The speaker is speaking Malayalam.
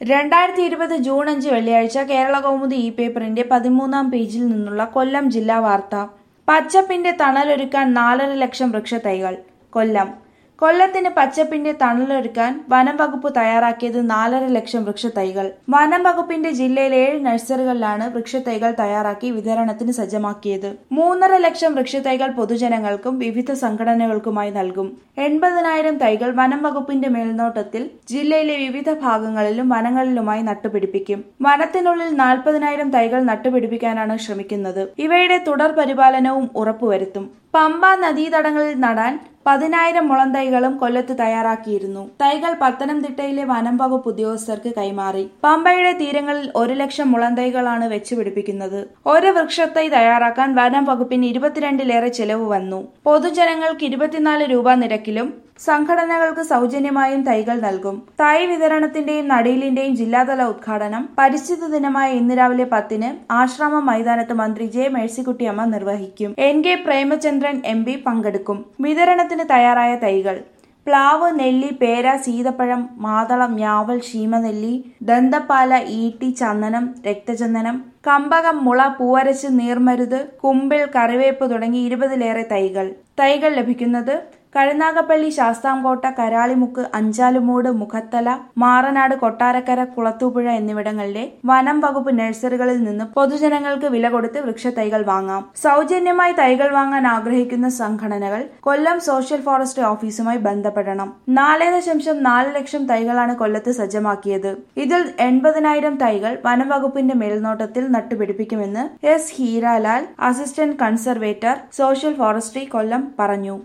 രണ്ടായിരത്തി ഇരുപത് ജൂൺ അഞ്ച് വെള്ളിയാഴ്ച കേരള കൗമുദി ഇ പേപ്പറിന്റെ പതിമൂന്നാം പേജിൽ നിന്നുള്ള കൊല്ലം ജില്ലാ വാർത്ത പച്ചപ്പിന്റെ തണലൊരുക്കാൻ നാലര ലക്ഷം വൃക്ഷത്തൈകൾ കൊല്ലം കൊല്ലത്തിന് പച്ചപ്പിന്റെ തണലൊരുക്കാൻ വനം വകുപ്പ് തയ്യാറാക്കിയത് നാലര ലക്ഷം വൃക്ഷത്തൈകൾ വനം വകുപ്പിന്റെ ജില്ലയിലെ ഏഴ് നഴ്സറികളിലാണ് വൃക്ഷത്തൈകൾ തയ്യാറാക്കി വിതരണത്തിന് സജ്ജമാക്കിയത് മൂന്നര ലക്ഷം വൃക്ഷത്തൈകൾ പൊതുജനങ്ങൾക്കും വിവിധ സംഘടനകൾക്കുമായി നൽകും എൺപതിനായിരം തൈകൾ വനം വകുപ്പിന്റെ മേൽനോട്ടത്തിൽ ജില്ലയിലെ വിവിധ ഭാഗങ്ങളിലും വനങ്ങളിലുമായി നട്ടുപിടിപ്പിക്കും വനത്തിനുള്ളിൽ നാൽപ്പതിനായിരം തൈകൾ നട്ടുപിടിപ്പിക്കാനാണ് ശ്രമിക്കുന്നത് ഇവയുടെ തുടർ പരിപാലനവും ഉറപ്പുവരുത്തും പമ്പ നദീതടങ്ങളിൽ നടാൻ പതിനായിരം മുളം തൈകളും കൊല്ലത്ത് തയ്യാറാക്കിയിരുന്നു തൈകൾ പത്തനംതിട്ടയിലെ വനം വകുപ്പ് ഉദ്യോഗസ്ഥർക്ക് കൈമാറി പമ്പയുടെ തീരങ്ങളിൽ ഒരു ലക്ഷം മുളം തൈകളാണ് വെച്ചുപിടിപ്പിക്കുന്നത് ഒരു വൃക്ഷത്തൈ തയ്യാറാക്കാൻ വനം വകുപ്പിന് ഇരുപത്തിരണ്ടിലേറെ ചെലവ് വന്നു പൊതുജനങ്ങൾക്ക് ഇരുപത്തിനാല് രൂപ നിരക്കിലും സംഘടനകൾക്ക് സൗജന്യമായും തൈകൾ നൽകും തൈ വിതരണത്തിന്റെയും നടീലിന്റെയും ജില്ലാതല ഉദ്ഘാടനം പരിസ്ഥിതി ദിനമായ ഇന്ന് രാവിലെ പത്തിന് ആശ്രാമം മൈതാനത്ത് മന്ത്രി ജെ മേഴ്സിക്കുട്ടിയമ്മ നിർവഹിക്കും N K Premachandran M P പങ്കെടുക്കും വിതരണത്തിന് തയ്യാറായ തൈകൾ പ്ലാവ് നെല്ലി പേര സീതപ്പഴം മാതളം ഞാവൽ ശീമനെല്ലി ദന്തപ്പാല ഈട്ടി ചന്ദനം രക്തചന്ദനം കമ്പകം മുള പൂവരച്ച് നീർമരുത് കുമ്പിൾ കറിവേപ്പ് തുടങ്ങി ഇരുപതിലേറെ തൈകൾ തൈകൾ ലഭിക്കുന്നത് കരുനാഗപ്പള്ളി ശാസ്താംകോട്ട കരാളിമുക്ക് അഞ്ചാലുമൂട് മുഖത്തല മാറനാട് കൊട്ടാരക്കര കുളത്തൂപ്പുഴ എന്നിവിടങ്ങളിലെ വനം വകുപ്പ് നഴ്സറികളിൽ നിന്ന് പൊതുജനങ്ങൾക്ക് വില കൊടുത്ത് വൃക്ഷത്തൈകൾ വാങ്ങാം സൗജന്യമായി തൈകൾ വാങ്ങാൻ ആഗ്രഹിക്കുന്ന സംഘടനകൾ കൊല്ലം സോഷ്യൽ ഫോറസ്റ്റ് ഓഫീസുമായി ബന്ധപ്പെടണം നാല് ദശാംശം നാല് ലക്ഷം തൈകളാണ് കൊല്ലത്ത് സജ്ജമാക്കിയത് ഇതിൽ എൺപതിനായിരം തൈകൾ വനം വകുപ്പിന്റെ മേൽനോട്ടത്തിൽ നട്ടുപിടിപ്പിക്കുമെന്ന് S Hiralal assistant conservator social forestry Kollam പറഞ്ഞു